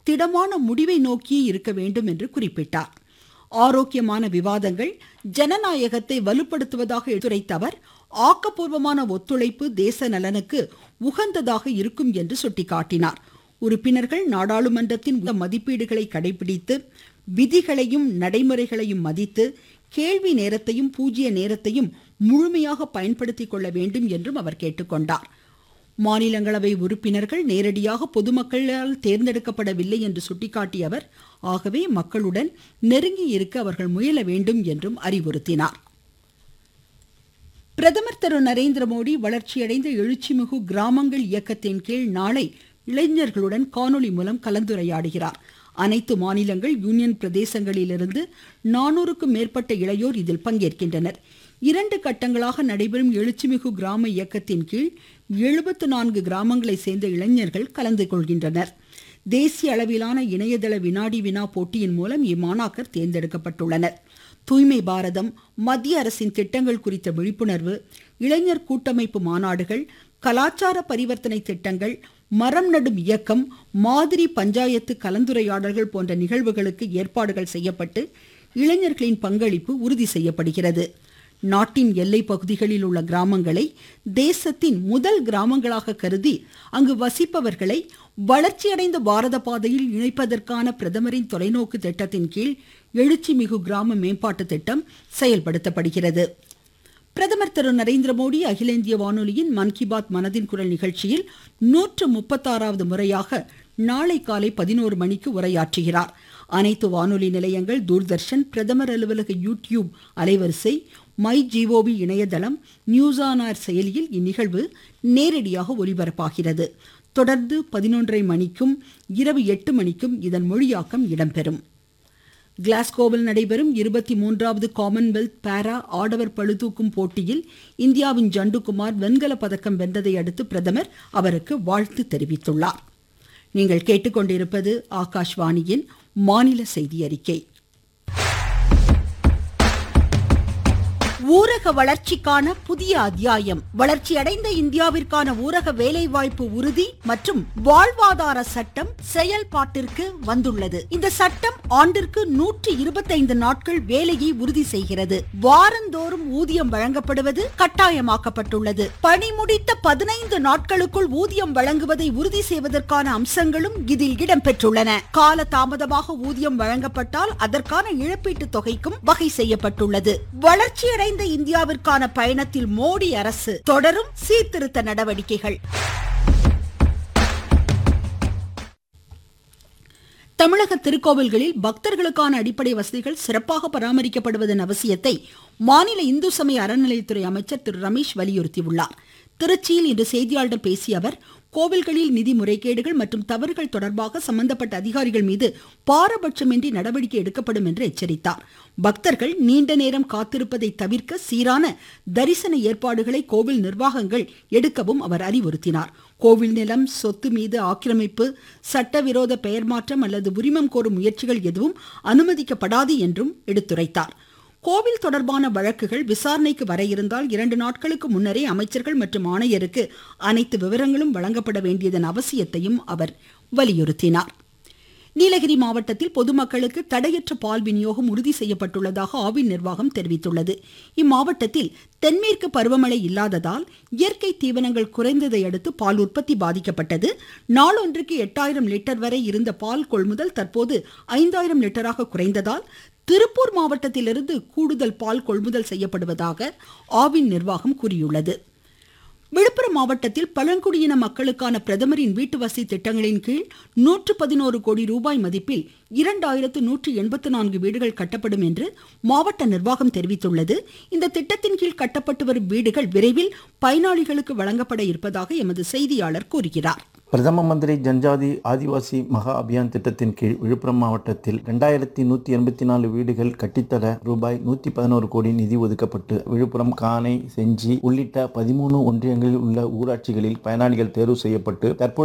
திடமான முடிவை நோக்கியே இருக்க வேண்டும் என்று குறிப்பிட்டார் ஆரோக்கியமான விவாதங்கள் ஜனநாயகத்தை வலுப்படுத்துவதாக எடுத்துரைத்த அவர் ஆக்கப்பூர்வமான ஒத்துழைப்பு தேச நலனுக்கு உகந்ததாக இருக்கும் என்று சுட்டிக்காட்டினார் உறுப்பினர்கள் நாடாளுமன்றத்தின் மதிப்பீடுகளை கடைபிடித்து விதிகளையும் நடைமுறைகளையும் மதித்து கேள்வி நேரத்தையும் பூஜ்ய நேரத்தையும் முழுமையாக பயன்படுத்திக் கொள்ள வேண்டும் என்றும் அவர் கேட்டுக்கொண்டார் மாநிலங்களவை உறுப்பினர்கள் நேரடியாக பொதுமக்களால் தேர்ந்தெடுக்கப்படவில்லை என்று சுட்டிக்காட்டிய அவர் ஆகவே மக்களுடன் நெருங்கி இருக்க அவர்கள் முயல வேண்டும் என்றும் அறிவுறுத்தினார் பிரதமர் திரு நரேந்திர மோடி வளர்ச்சியடைந்த எழுச்சிமிகு கிராமங்கள் இயக்கத்தின் கீழ் நாளை இளைஞர்களுடன் காணொலி மூலம் கலந்துரையாடுகிறார் அனைத்து மாநிலங்கள் யூனியன் பிரதேசங்களிலிருந்து நானூறுக்கும் மேற்பட்ட இளையோர் இதில் பங்கேற்கின்றனர் இரண்டு கட்டங்களாக நடைபெறும் எழுச்சிமிகு கிராம இயக்கத்தின் கீழ் எழுபத்து நான்கு கிராமங்களை சேர்ந்த இளைஞர்கள் கலந்து கொள்கின்றனர் தேசிய அளவிலான இணையதள வினாடி வினா போட்டியின் மூலம் இம்மாணாக்கர் தேர்ந்தெடுக்கப்பட்டுள்ளனர் தூய்மை பாரதம் மத்திய அரசின் திட்டங்கள் குறித்த விழிப்புணர்வு இளைஞர் கூட்டமைப்பு மாநாடுகள் கலாச்சார பரிவர்த்தனை திட்டங்கள் மரம் நடும் இயக்கம் மாதிரி பஞ்சாயத்து கலந்துரையாடல்கள் போன்ற நிகழ்வுகளுக்கு ஏற்பாடுகள் செய்யப்பட்டு இளைஞர்களின் பங்களிப்பு உறுதி செய்யப்படுகிறது நாட்டின் எல்லை பகுதிகளில் உள்ள கிராமங்களை தேசத்தின் முதல் கிராமங்களாக கருதி அங்கு வசிப்பவர்களை வளர்ச்சியடைந்த பாரத பாதையில் இணைப்பதற்கான பிரதமரின் தொலைநோக்கு திட்டத்தின் கீழ் எழுச்சி மிகு கிராம மேம்பாட்டு திட்டம் செயல்படுத்தப்படுகிறது பிரதமர் திரு நரேந்திர மோடி அகில இந்திய வானொலியின் மன் கி பாத் மனதின் குரல் நிகழ்ச்சியில் நூற்று முப்பத்தாறாவது முறையாக நாளை காலை பதினோரு மணிக்கு உரையாற்றுகிறார் அனைத்து வானொலி நிலையங்கள் தூர்தர்ஷன் பிரதமர் அலுவலக யூடியூப் அலைவரிசை மை ஜிஓவி இணையதளம் நியூஸ் ஆன் ஏர் செயலியில் இந்நிகழ்வு நேரடியாக ஒலிபரப்பாகிறது தொடர்ந்து பதினொன்றரை மணிக்கும் இரவு எட்டு மணிக்கும் இதன் மொழியாக்கம் இடம்பெறும் கிளாஸ்கோவில் நடைபெறும் இருபத்தி மூன்றாவது காமன்வெல்த் பாரா ஆடவர் பளுதூக்கும் போட்டியில் இந்தியாவின் ஜண்டுகுமார் வெண்கல பதக்கம் வென்றதை அடுத்து பிரதமர் அவருக்கு வாழ்த்து தெரிவித்துள்ளார் நீங்கள் கேட்டுக்கொண்டிருப்பது ஆகாஷ்வாணியின் மாநில செய்தி அறிக்கை ஊரக வளர்ச்சிக்கான புதிய அத்தியாயம் வளர்ச்சியடைந்த இந்தியாவிற்கான ஊரக வேலைவாய்ப்பு உறுதி மற்றும் வாழ்வாதார சட்டம் செயல்பாட்டிற்கு வந்துள்ளது இந்த சட்டம் ஆண்டிற்கு நூற்றி இருபத்தைந்து நாட்கள் வேலையை உறுதி செய்கிறது வாரந்தோறும் ஊதியம் வழங்கப்படுவது கட்டாயமாக்கப்பட்டுள்ளது பணி முடித்த பதினைந்து நாட்களுக்குள் ஊதியம் வழங்குவதை உறுதி செய்வதற்கான அம்சங்களும் இதில் இடம்பெற்றுள்ளன கால தாமதமாக ஊதியம் வழங்கப்பட்டால் அதற்கான இழப்பீட்டு தொகைக்கும் வகை செய்யப்பட்டுள்ளது வளர்ச்சியடைந்த வளர்ந்த இந்தியாவிற்கான பயணத்தில் மோடி அரசு தொடரும் சீர்திருத்த நடவடிக்கைகள் தமிழக திருக்கோவில்களில் பக்தர்களுக்கான அடிப்படை வசதிகள் சிறப்பாக பராமரிக்கப்படுவதன் அவசியத்தை மாநில இந்து சமய அறநிலையத்துறை அமைச்சர் திரு ரமேஷ் வலியுறுத்தியுள்ளார் திருச்சியில் இன்று செய்தியாளர்களிடம் பேசிய அவர் கோவில்களில் நிதி முறைகேடுகள் மற்றும் தவறுகள் தொடர்பாக சம்பந்தப்பட்ட அதிகாரிகள் மீது பாரபட்சமின்றி நடவடிக்கை எடுக்கப்படும் என்று எச்சரித்தார் பக்தர்கள் நீண்ட நேரம் காத்திருப்பதை தவிர்க்க சீரான தரிசன ஏற்பாடுகளை கோவில் நிர்வாகங்கள் எடுக்கவும் அவர் அறிவுறுத்தினார் கோவில் நிலம் சொத்து மீது ஆக்கிரமிப்பு சட்டவிரோத பெயர் மாற்றம் அல்லது உரிமம் கோரும் முயற்சிகள் எதுவும் அனுமதிக்கப்படாது என்றும் எடுத்துரைத்தார் கோவில் தொடர்பான வழக்குகள் விசாரணைக்கு வர இருந்தால் இரண்டு நாட்களுக்கு முன்னரே அமைச்சர்கள் மற்றும் ஆணையருக்கு அனைத்து விவரங்களும் வழங்கப்பட வேண்டியதன் அவசியத்தையும் அவர் வலியுறுத்தினார் நீலகிரி மாவட்டத்தில் பொதுமக்களுக்கு தடையற்ற பால் விநியோகம் உறுதி செய்யப்பட்டுள்ளதாக ஆவின் நிர்வாகம் தெரிவித்துள்ளது இம்மாவட்டத்தில் தென்மேற்கு பருவமழை இல்லாததால் இயற்கை தீவனங்கள் குறைந்ததை அடுத்து பால் உற்பத்தி பாதிக்கப்பட்டது நாளொன்றுக்கு எட்டாயிரம் லிட்டர் வரை இருந்த பால் கொள்முதல் தற்போது ஐந்தாயிரம் லிட்டராக குறைந்ததால் திருப்பூர் மாவட்டத்திலிருந்து கூடுதல் பால் கொள்முதல் செய்யப்படுவதாக ஆவின் நிர்வாகம் கூறியுள்ளது விழுப்புரம் மாவட்டத்தில் பழங்குடியின மக்களுக்கான பிரதமரின் வீட்டு வசதி திட்டங்களின் கீழ் நூற்று பதினோரு கோடி ரூபாய் மதிப்பில் இரண்டாயிரத்து நூற்று எண்பத்து நான்கு வீடுகள் கட்டப்படும் என்று மாவட்ட நிர்வாகம் தெரிவித்துள்ளது இந்த திட்டத்தின் கீழ் கட்டப்பட்டு வரும் வீடுகள் விரைவில் பயனாளிகளுக்கு வழங்கப்பட இருப்பதாக எமது செய்தியாளர் கூறுகிறார் பிரதம மந்திரி ஜன்ஜாதி ஆதிவாசி மகா அபியான் திட்டத்தின் கீழ் விழுப்புரம் மாவட்டத்தில் இரண்டாயிரத்தி நூத்தி எண்பத்தி நாலு வீடுகள் கட்டித்தர ரூபாய் நூத்தி பதினோரு கோடி நிதி ஒதுக்கப்பட்டு விழுப்புரம் கானை செஞ்சி உள்ளிட்ட பதிமூணு ஒன்றியங்களில் உள்ள ஊராட்சிகளில் பயனாளிகள் தேர்வு செய்யப்பட்டு தற்போது